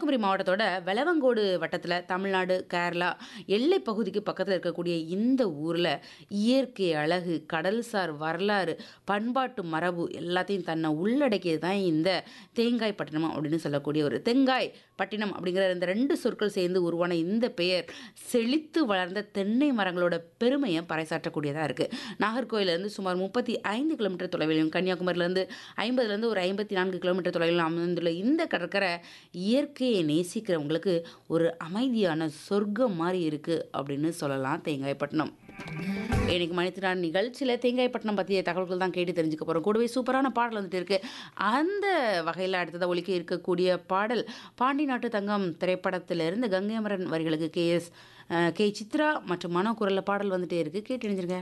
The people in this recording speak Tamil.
கன்னியாகுமரி மாவட்டத்தோட வெளவங்கோடு வட்டத்தில் தமிழ்நாடு கேரளா எல்லை பகுதிக்கு பக்கத்தில் இருக்கக்கூடிய இந்த ஊரில் இயற்கை அழகு கடல்சார் வரலாறு பண்பாட்டு மரபு எல்லாத்தையும் தன்னை உள்ளடக்கியது தான் இந்த தேங்காய் பட்டினம் அப்படின்னு சொல்லக்கூடிய ஒரு தேங்காய் பட்டினம் அப்படிங்கிற இந்த ரெண்டு சொற்கள் சேர்ந்து உருவான இந்த பெயர் செழித்து வளர்ந்த தென்னை மரங்களோட பெருமையை பறைசாற்றக்கூடியதாக இருக்குது நாகர்கோயிலேருந்து சுமார் முப்பத்தி ஐந்து கிலோமீட்டர் தொலைவிலும் கன்னியாகுமரியிலேருந்து ஐம்பதுலேருந்து ஒரு ஐம்பத்தி நான்கு கிலோமீட்டர் தொலைவில் அமைந்துள்ள இந்த கடற்கரை இயற்கையை நேசிக்கிறவங்களுக்கு ஒரு அமைதியான சொர்க்கம் மாதிரி இருக்குது அப்படின்னு சொல்லலாம் தேங்காய்பட்டினம் இன்னைக்கு மணித்தினான் நிகழ்ச்சியில் தேங்காய்பட்டினம் பற்றிய தகவல்கள் தான் கேட்டு தெரிஞ்சுக்க போகிறோம் கூடவே சூப்பரான பாடல் வந்துட்டு இருக்கு அந்த வகையில் அடுத்ததாக ஒலிக்க இருக்கக்கூடிய பாடல் பாண்டி நாட்டு தங்கம் திரைப்படத்திலிருந்து கங்கை அமரன் வரிகளுக்கு கே எஸ் கே சித்ரா மற்றும் மனோ குரலில் பாடல் வந்துட்டே இருக்கு கேட்டு இணைஞ்சிருங்க